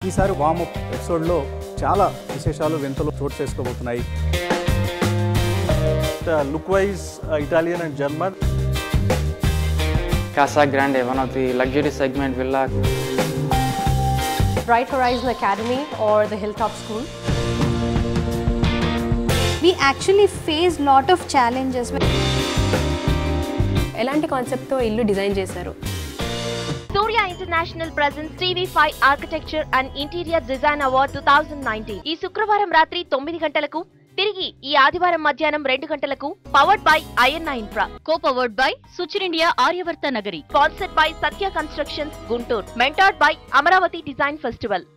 ఈసారి వామప్ ఎపిసోడ్లో చాలా విశేషాలు వింతలు చోటు చేసుకోబోతున్నాయి look wise Italian and German Casa Grande, one of the luxury segment villa. Bright Horizon Academy or the Hilltop School. we actually face lot of challenges ఎలాంటి కాన్సెప్ట్తో ఇల్లు డిజైన్ చేశారు Surya international presence TV five architecture and interior design award two thousand nineteen ఈ శుక్రవారం రాత్రి తొమ్మిది గంటలకు తిరిగి ఈ ఆదివారం మధ్యాహ్నం రెండు గంటలకు powered by INI infra co powered by Suchir India Aryavarta Nagari sponsored by Satya constructions Guntur mentored by Amaravati design festival